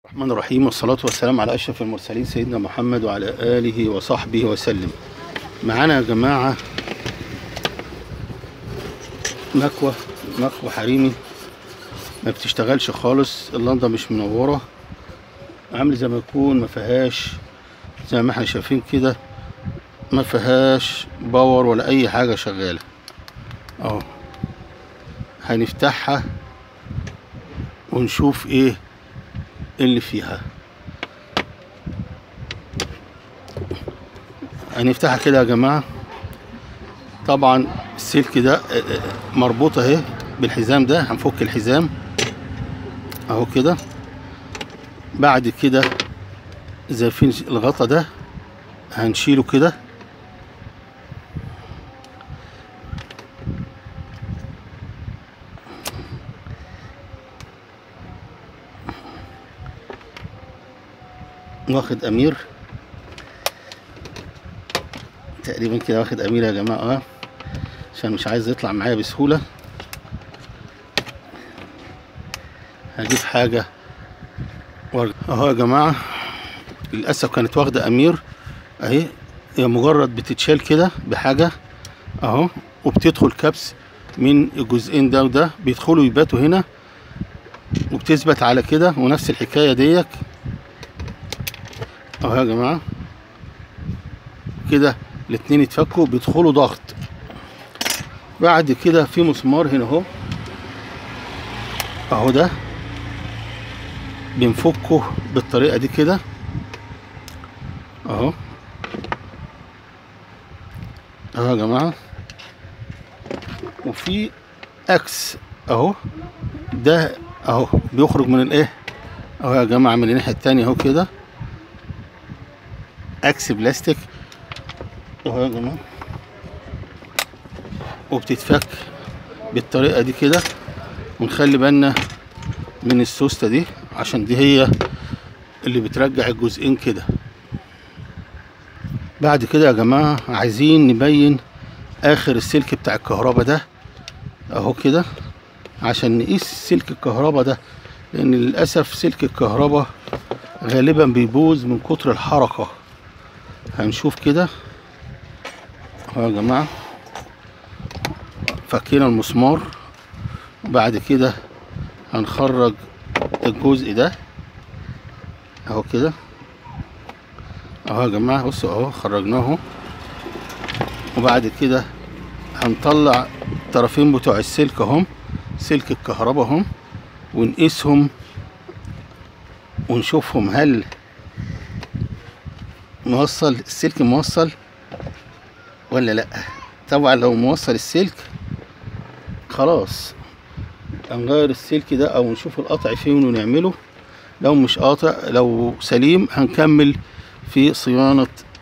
الرحمن الرحيم والصلاة والسلام على أشرف المرسلين سيدنا محمد وعلى آله وصحبه وسلم معانا يا جماعة مكوة مكوة حريمي ما بتشتغلش خالص اللنضة مش منورة عامل زي ما يكون ما فيهاش زي ما احنا شايفين كده ما فيهاش باور ولا أي حاجة شغالة اهو هنفتحها ونشوف ايه اللي فيها هنفتحها كده يا جماعة طبعا السلك ده مربوط اهي بالحزام ده هنفك الحزام اهو كده بعد كده زي فين الغطا ده هنشيله كده واخد امير تقريبا كده واخد امير يا جماعه اه عشان مش عايز يطلع معايا بسهوله هجيب حاجه وارجع اهو يا جماعه للاسف كانت واخده امير اهي هي مجرد بتتشال كده بحاجه اهو وبتدخل كبس من الجزئين ده وده بيدخلوا يباتوا هنا وبتثبت على كده ونفس الحكايه ديك اهو يا جماعه كده الاتنين يتفكوا بيدخلوا ضغط بعد كده في مسمار هنا اهو اهو ده بنفكه بالطريقه دي كده اهو اهو يا جماعه وفي اكس اهو ده اهو بيخرج من الايه اهو يا جماعه من الناحيه التانية اهو كده اكس بلاستيك اهو يا جماعه وبتتفك بالطريقه دي كده ونخلي بالنا من السوسته دي عشان دي هي اللي بترجع الجزئين كده بعد كده يا جماعه عايزين نبين اخر السلك بتاع الكهرباء ده اهو كده عشان نقيس سلك الكهرباء ده لان للاسف سلك الكهرباء غالبا بيبوظ من كتر الحركه هنشوف كده اهو يا جماعه فكينا المسمار وبعد كده هنخرج الجزء ده اهو كده اهو يا جماعه بصوا اهو خرجناه اهو وبعد كده هنطلع الطرفين بتوع السلك اهم سلك الكهرباء اهم ونقيسهم ونشوفهم هل موصل السلك موصل ولا لا طبعا لو موصل السلك خلاص هنغير السلك ده او نشوف القطع فين ونعمله لو مش قاطع لو سليم هنكمل في صيانة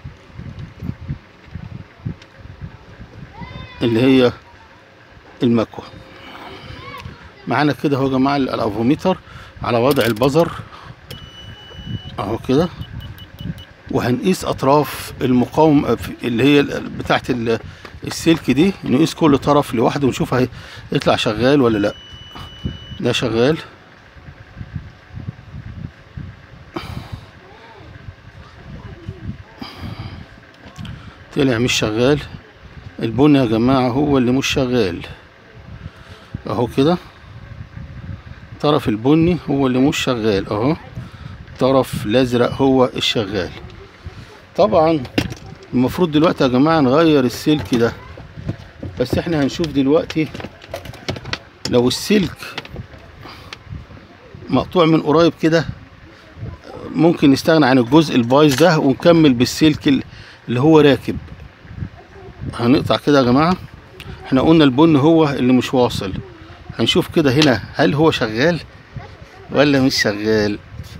اللي هي المكوة معانا كده اهو يا جماعة الافوميتر على وضع البزر اهو كده وهنقيس اطراف المقاوم اللي هي بتاعت السلك دي نقيس كل طرف لوحده ونشوف هيطلع شغال ولا لا ده شغال طلع مش شغال البني يا جماعة هو اللي مش شغال اهو كده طرف البني هو اللي مش شغال اهو طرف الازرق هو الشغال طبعا المفروض دلوقتي يا جماعه نغير السلك ده بس احنا هنشوف دلوقتي لو السلك مقطوع من قريب كده ممكن نستغنى عن الجزء البايظ ده ونكمل بالسلك اللي هو راكب هنقطع كده يا جماعه احنا قلنا البن هو اللي مش واصل هنشوف كده هنا هل هو شغال ولا مش شغال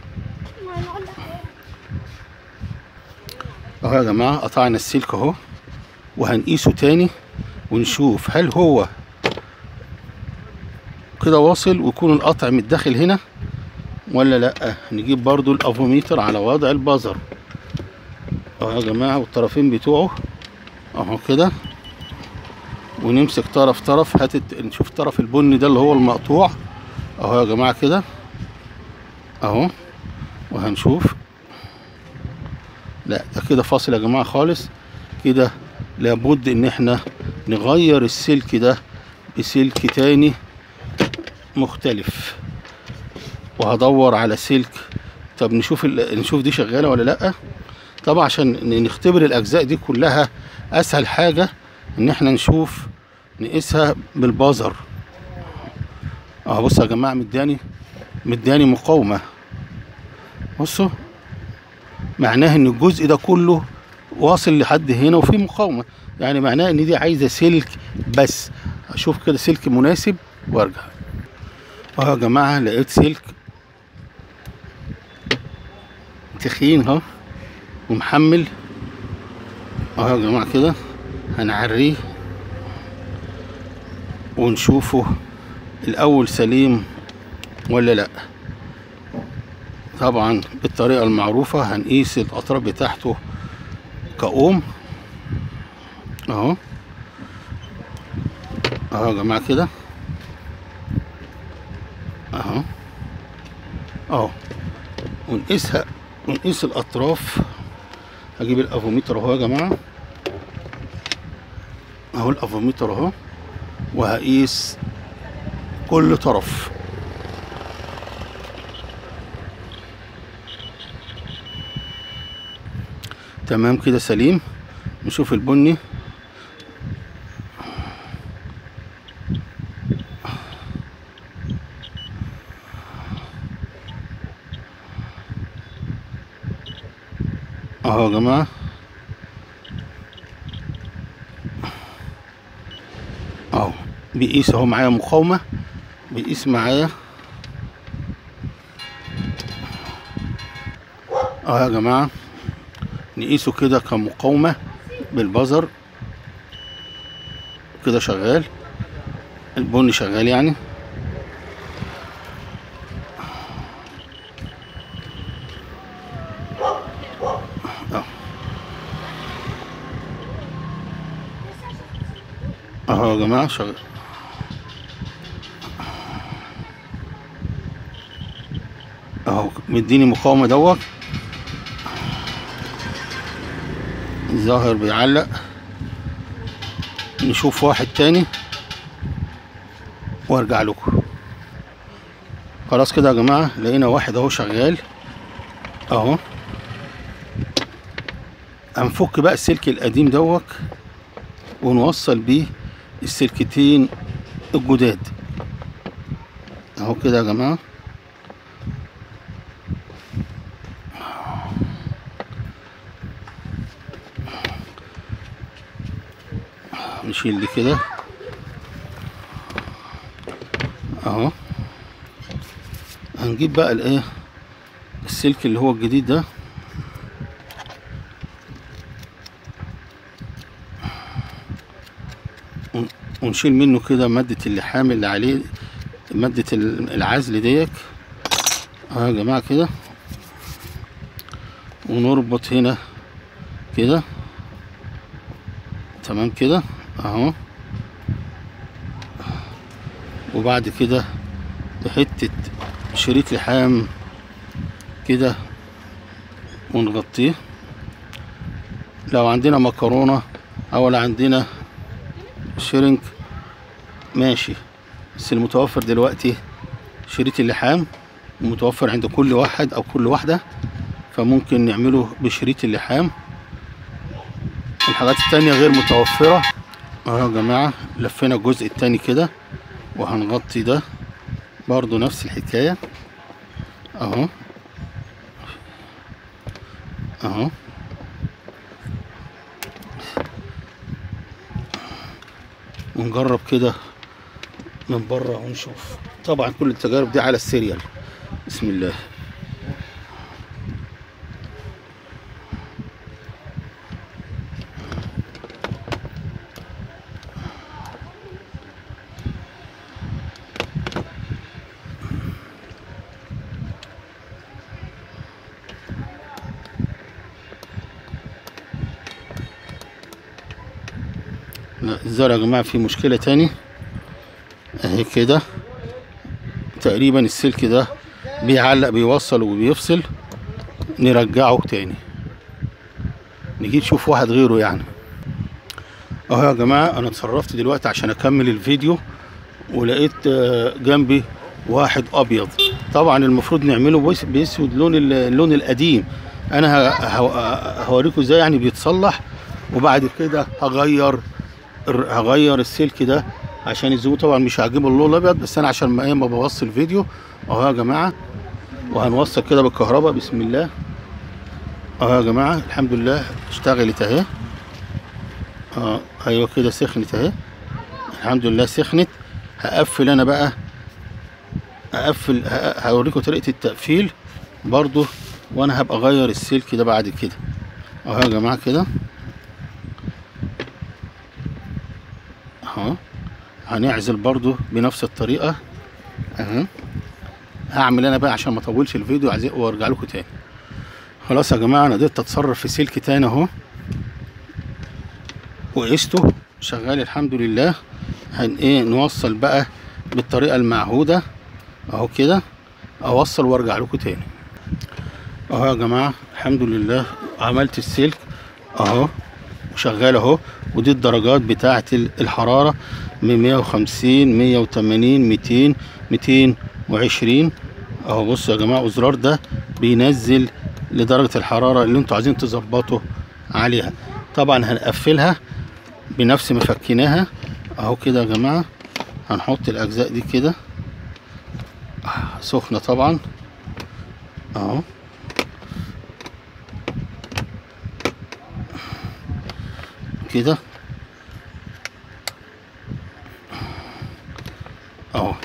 اهو يا جماعه قطعنا السلك اهو وهنقيسه تاني ونشوف هل هو كده واصل ويكون القطع متداخل هنا ولا لا نجيب برضو الافوميتر على وضع البزر اهو يا جماعه والطرفين بتوعه اهو كده ونمسك طرف طرف هات نشوف الطرف البني ده اللي هو المقطوع اهو يا جماعه كده اهو وهنشوف لا ده كده فاصل يا جماعة خالص كده لابد ان احنا نغير السلك ده بسلك تاني مختلف وهدور على سلك طب نشوف ال... نشوف دي شغالة ولا لأ طبعا عشان ن- نختبر الأجزاء دي كلها أسهل حاجة إن احنا نشوف نقيسها بالبازر اه بصوا يا جماعة مداني مداني مقاومة بصوا معناه ان الجزء ده كله واصل لحد هنا وفي مقاومة يعني معناه ان دي عايزة سلك بس اشوف كده سلك مناسب وارجع اه يا جماعة لقيت سلك تخين اهو ومحمل اهو يا جماعة كده هنعريه ونشوفه الاول سليم ولا لا طبعا بالطريقة المعروفة هنقيس الاطراف بتاعته كأوم اهو اهو يا جماعة كده اهو اهو ونقيسها ونقيس الاطراف هجيب الافوميتر اهو يا جماعة اهو الافوميتر اهو وهقيس كل طرف تمام كده سليم نشوف البني اهو يا جماعة اهو بيقيس اهو معايا مقاومة بيقيس معايا اهو يا جماعة نقيسه كده كمقاومة بالبزر كده شغال البني شغال يعني اهو يا جماعة شغال اهو مديني مقاومة دوت الظاهر بيعلق نشوف واحد تاني وارجع لكم خلاص كده يا جماعة لقينا واحد اهو شغال اهو هنفك بقى السلك القديم دوت ونوصل بيه السلكتين الجداد اهو كده يا جماعة نشيل دي كده اهو هنجيب بقى الايه السلك اللي هو الجديد ده ون- ونشيل منه كده مادة اللحام اللي عليه مادة ال- العزل ديت اهو يا جماعة كده ونربط هنا كده تمام كده اهو وبعد كده بحتة شريط لحام كده ونغطيه لو عندنا مكرونة او لو عندنا شرنك ماشي بس المتوفر دلوقتي شريط اللحام متوفر عند كل واحد او كل واحدة فممكن نعمله بشريط اللحام الحاجات التانية غير متوفرة اهو يا جماعة لفينا الجزء التاني كده وهنغطي ده برضو نفس الحكاية اهو اهو ونجرب كده من بره ونشوف طبعا كل التجارب دي على السيريال بسم الله لا الزرع يا جماعة في مشكلة تاني اهي كده تقريبا السلك ده بيعلق بيوصل وبيفصل نرجعه تاني نجي نشوف واحد غيره يعني اهو يا جماعة انا اتصرفت دلوقتي عشان اكمل الفيديو ولقيت آه، جنبي واحد ابيض طبعا المفروض نعمله بس- باسود لون ال- اللون القديم انا ه- ه- هوريكم ازاي يعني بيتصلح وبعد كده هغير الر- هغير السلك ده عشان الزبون طبعا مش هعجبه اللون الابيض بس انا عشان ما ايه ما بوصل الفيديو اهو يا جماعه وهنوصل كده بالكهرباء بسم الله اهو يا جماعه الحمد لله اشتغلت اهي اه ايوه كده سخنت اهي الحمد لله سخنت هقفل انا بقى هقفل ه- هوريكم طريقه التقفيل برضو وانا هبقى اغير السلك ده بعد كده اهو يا جماعه كده اهو هنعزل برضو بنفس الطريقه اهو هعمل انا بقى عشان ما اطولش الفيديو عايز وارجع لكم تاني خلاص يا جماعه انا قدرت اتصرف في سلك تاني اهو وقسته شغال الحمد لله هن ايه نوصل بقى بالطريقه المعهوده اهو كده اوصل وارجع لكم تاني اهو يا جماعه الحمد لله عملت السلك اهو وشغال اهو ودي الدرجات بتاعه ال- الحراره من 150 180 200 220 اهو بصوا يا جماعه الزرار ده بينزل لدرجه الحراره اللي انتوا عايزين تظبطوا عليها طبعا هنقفلها بنفس ما فكيناها اهو كده يا جماعه هنحط الاجزاء دي كده آه، سخنه طبعا اهو كده اهو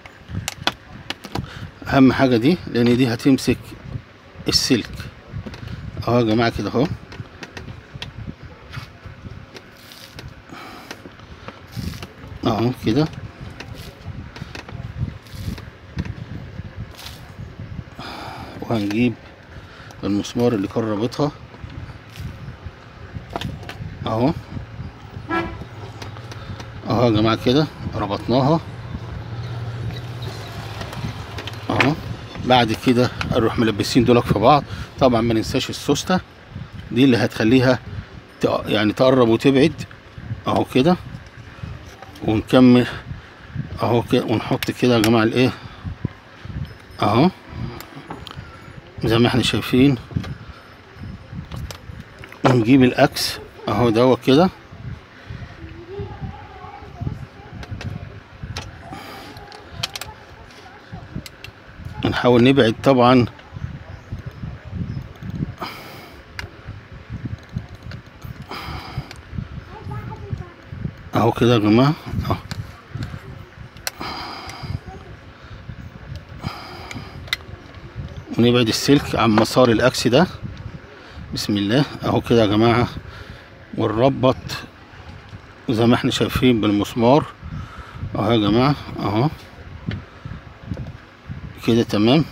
اهم حاجه دي لان دي هتمسك السلك اهو يا جماعه كده اهو اهو كده وهنجيب المسمار اللي كان رابطها اهو اهو يا جماعه كده ربطناها اهو بعد كده نروح ملبسين دولك في بعض طبعا ما ننساش السوسته دي اللي هتخليها تق- يعني تقرب وتبعد اهو كده ونكمل اهو كده ونحط كده يا جماعه الايه اهو زي ما احنا شايفين ونجيب الاكس اهو دوت كده نحاول نبعد طبعا اهو كده يا جماعه اهو ونبعد السلك عن مسار الاكس ده بسم الله اهو كده يا جماعه ونربط زي ما احنا شايفين بالمسمار اهو يا جماعه اهو كده تمام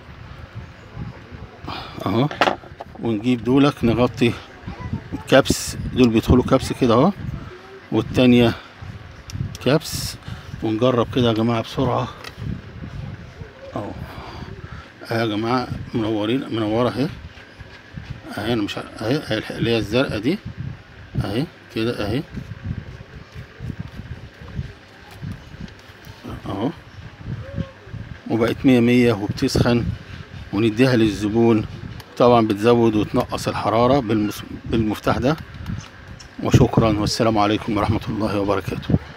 اهو ونجيب دولك نغطي كبس دول بيدخلوا كبس كده اهو والتانية كبس ونجرب كده يا جماعة بسرعة اهو اهي يا جماعة منورين منورة اهي اهي انا مش ع- اهي اهي الح- اللي هي الزرقاء دي اهي كده اهي اهو وبقت مية مية وبتسخن ونديها للزبون طبعا بتزود وتنقص الحرارة بالمس- بالمفتاح ده وشكرا والسلام عليكم ورحمة الله وبركاته